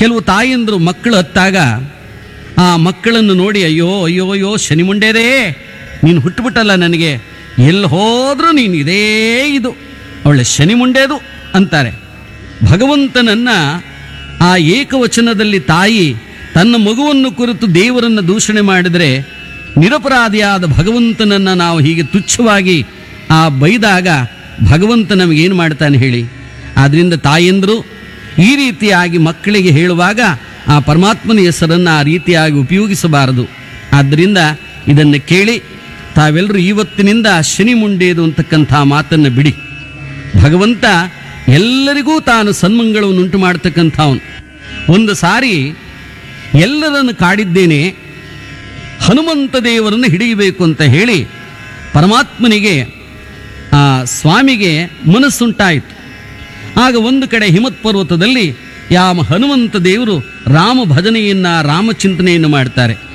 ಕೆಲವು ತಾಯಂದರು ಮಕ್ಕಳು ಹತ್ತಾಗ ಆ ಮಕ್ಕಳನ್ನು ನೋಡಿ ಅಯ್ಯೋ ಅಯ್ಯೋ ಅಯ್ಯೋ ಶನಿ ಮುಂಡೇರೇ ನೀನು ಹುಟ್ಟುಬಿಟ್ಟಲ್ಲ ನನಗೆ ಎಲ್ಲಿ ಹೋದರೂ ನೀನು ಇದೇ ಇದು ಅವಳೆ ಶನಿ ಮುಂಡೇದು ಅಂತಾರೆ ಭಗವಂತನನ್ನ ಆ ಏಕವಚನದಲ್ಲಿ ತಾಯಿ ತನ್ನ ಮಗುವನ್ನು ಕುರಿತು ದೇವರನ್ನು ದೂಷಣೆ ಮಾಡಿದರೆ ನಿರಪರಾಧಿಯಾದ ಭಗವಂತನನ್ನು ನಾವು ಹೀಗೆ ತುಚ್ಛವಾಗಿ ಆ ಬೈದಾಗ ಭಗವಂತ ನಮಗೇನು ಮಾಡ್ತಾನೆ ಹೇಳಿ ಆದ್ದರಿಂದ ತಾಯಂದರು ಈ ರೀತಿಯಾಗಿ ಮಕ್ಕಳಿಗೆ ಹೇಳುವಾಗ ಆ ಪರಮಾತ್ಮನ ಹೆಸರನ್ನು ಆ ರೀತಿಯಾಗಿ ಉಪಯೋಗಿಸಬಾರದು ಆದ್ದರಿಂದ ಇದನ್ನು ಕೇಳಿ ತಾವೆಲ್ಲರೂ ಇವತ್ತಿನಿಂದ ಶನಿ ಮುಂಡೇದು ಅಂತಕ್ಕಂಥ ಮಾತನ್ನು ಬಿಡಿ ಭಗವಂತ ಎಲ್ಲರಿಗೂ ತಾನು ಸನ್ಮಂಗಳವನ್ನು ಉಂಟು ಮಾಡ್ತಕ್ಕಂಥವನು ಒಂದು ಸಾರಿ ಎಲ್ಲರನ್ನು ಕಾಡಿದ್ದೇನೆ ಹನುಮಂತ ದೇವರನ್ನು ಹಿಡಿಯಬೇಕು ಅಂತ ಹೇಳಿ ಪರಮಾತ್ಮನಿಗೆ ಆ ಸ್ವಾಮಿಗೆ ಮನಸ್ಸುಂಟಾಯಿತು ಆಗ ಒಂದು ಕಡೆ ಹಿಮತ್ ಪರ್ವತದಲ್ಲಿ ಯಾವ ಹನುಮಂತ ದೇವರು ರಾಮ ಭಜನೆಯನ್ನ ರಾಮಚಿಂತನೆಯನ್ನು ಮಾಡ್ತಾರೆ